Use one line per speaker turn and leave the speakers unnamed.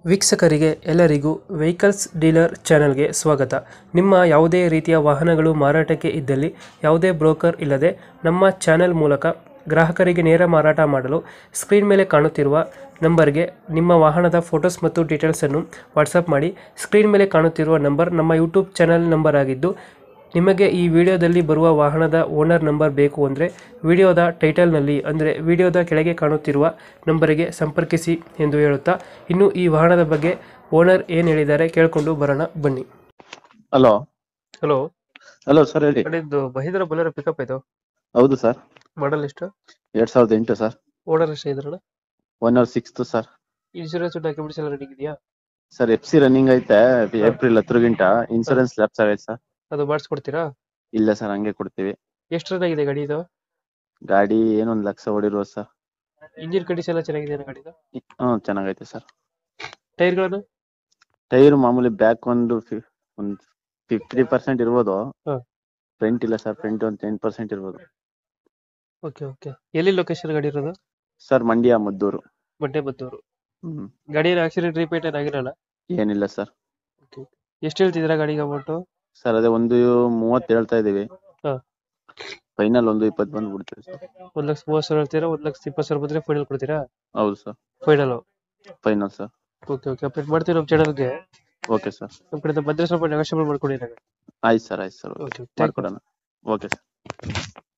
ವೀಕ್ಷಕರಿಗೆ ಎಲ್ಲರಿಗೂ vehicles dealer ಚಾನೆಲ್ಗೆ ಸ್ವಾಗತ ನಿಮ್ಮ ಯಾವುದೇ ರೀತಿಯ ವಾಹನಗಳು ಮಾರಾಟಕ್ಕೆ ಇದ್ದಲ್ಲಿ ಯಾವುದೇ ಬ್ರೋಕರ್ ಇಲ್ಲದೆ ನಮ್ಮ ಚಾನೆಲ್ ಮೂಲಕ ಗ್ರಾಹಕರಿಗೆ ನೇರ ಮಾರಾಟ ಮಾಡಲು ಸ್ಕ್ರೀನ್ ಮೇಲೆ ಕಾಣುತ್ತಿರುವ ನಂಬರ್ಗೆ ನಿಮ್ಮ ವಾಹನದ ಫೋಟೋಸ್ ಮತ್ತು ಡೀಟೇಲ್ಸನ್ನು ವಾಟ್ಸಪ್ ಮಾಡಿ ಸ್ಕ್ರೀನ್ ಮೇಲೆ ಕಾಣುತ್ತಿರುವ ನಂಬರ್ ನಮ್ಮ ಯೂಟ್ಯೂಬ್ ಚಾನೆಲ್ ನಂಬರ್ ಆಗಿದ್ದು ನಿಮಗೆ ಈ ವಿಡಿಯೋದಲ್ಲಿ ಬರುವ ವಾಹನದ ಓನರ್ ನಂಬರ್ ಬೇಕು ಅಂದರೆ ವಿಡಿಯೋದ ಟೈಟಲ್ನಲ್ಲಿ ಅಂದರೆ ವಿಡಿಯೋದ ಕೆಳಗೆ ಕಾಣುತ್ತಿರುವ ನಂಬರಿಗೆ ಸಂಪರ್ಕಿಸಿ ಎಂದು ಹೇಳುತ್ತಾ ಇನ್ನು ಈ ವಾಹನದ ಬಗ್ಗೆ ಓನರ್ ಏನು ಹೇಳಿದ್ದಾರೆ ಕೇಳಿಕೊಂಡು ಬರೋಣ ಬನ್ನಿ
ಹಲೋ
ಹಲೋ
ಹಲೋ ಸರ್ ಹೇಳಿ
ಇದು ಮಹೀಂದ್ರ ಬೊಲೆರೋ ಪಿಕಪ್ ಇದು
ಹೌದು ಸರ್
ಮಾಡಲ್ ಎಷ್ಟು
ಎರಡ್ ಸಾವಿರದ ಎಂಟು ಸರ್
ಓನರ್ ಎಷ್ಟು ಇದ್ರಣ
ಒನ್ ಅವರ್ ಸಿಕ್ಸ್ತ್ ಸರ್
ಇನ್ಶೂರೆನ್ಸ್ ಡಾಕ್ಯುಮೆಂಟ್ಸ್ ಎಲ್ಲ ರೆಡಿ ಇದೆಯಾ
ಸರ್ ಎಫ್ ಸಿ ರನ್ನಿಂಗ್ ಐತೆ ಏಪ್ರಿಲ್ ಹತ್ರಗಿಂಟ ಇನ್ಸೂರೆನ್ಸ್ ಲ್ಯಾಪ್ಸ್ ಆಗೈತೆ ಸರ್
ಅದು ಮಾಡಿಸ್ಕೊಡ್ತೀರಾ
ಇಲ್ಲ ಸರ್ ಹಂಗೆ ಕೊಡ್ತೀವಿ
ಎಷ್ಟು ರನ್ ಆಗಿದೆ ಗಾಡಿ ಇದು
ಗಾಡಿ ಏನೊಂದ್ ಲಕ್ಷ ಹೊಡಿರುವ ಸರ್
ಇಂಜಿನ್ ಕಂಡೀಷನ್ ಎಲ್ಲ ಚೆನ್ನಾಗಿದೆ ಗಾಡಿದು
ಹ್ಮ್ ಚೆನ್ನಾಗೈತೆ ಸರ್
ಟೈರ್ಗಳನ್ನು
ಟೈರ್ ಮಾಮೂಲಿ ಬ್ಯಾಕ್ ಒಂದು ಫಿ- ಒಂದ್ ಫಿಫ್ಟಿ ಪರ್ಸೆಂಟ್ ಇರ್ಬೋದು
ಹಾ.
ಫ್ರಂಟ್ ಇಲ್ಲ ಸರ್ ಫ್ರಂಟ್ ಒಂದ್ ಟೆನ್ ಪರ್ಸೆಂಟ್ ಇರ್ಬೋದು
ಓಕೆ ಓಕೆ ಎಲ್ಲಿ ಲೊಕೇಶನ್ ಗಾಡಿ ಇರೋದು
ಸರ್ ಮಂಡ್ಯ ಮದ್ದೂರು
ಬಡ್ಡೆ ಬದ್ದೂರು
ಹ್ಮ್
ಗಾಡಿ ಆಕ್ಸಿಡೆಂಟ್ ರಿಪೇಟ್ ಏನಾಗಿರಲ್ಲ
ಏನಿಲ್ಲ ಸರ್
ಎಷ್ಟು ಹೇಳ್ತಿದ್ದೀರಾ ಗಾಡಿಗೆ ಅಮೌಂಟು
ಸರ್ ಅದೇ ಒಂದು ಮೂವತ್ತು ಹೇಳ್ತಾ ಇದೀವಿ
ಹಾ.
ಫೈನಲ್ ಒಂದು ಇಪ್ಪತ್ತು ಬಂದು ಬಿಡ್ತೀವಿ ಸರ್
ಒಂದ್ ಲಕ್ಷ ಮೂವತ್ತು ಸಾವಿರ ಹೇಳ್ತೀರಾ ಒಂದ್ ಲಕ್ಷ ಇಪ್ಪತ್ತು ಸಾವಿರ ಬಂದ್ರೆ ಫೈನಲ್ ಕೊಡ್ತೀರಾ
ಹೌದು sir
final
final sir
okay okay update ಮಾಡ್ತೀವಿ ನಮ್ಮ ಚಾನಲ್ಗೆ
ಓಕೆ ಸರ್
ನಮ್ಮ ಕಡೆಯಿಂದ ಬಂದ್ರೆ ಸ್ವಲ್ಪ ನೆಗೋಷಿಯಬಲ್ ಮಾಡ್ಕೊಡಿ
ಆಯ್ತು ಸರ್ ಆಯ್ತು ಸರ್
ಓಕೆ
ಮಾಡ್ಕೊಡೋಣ ಓಕೆ ಸರ್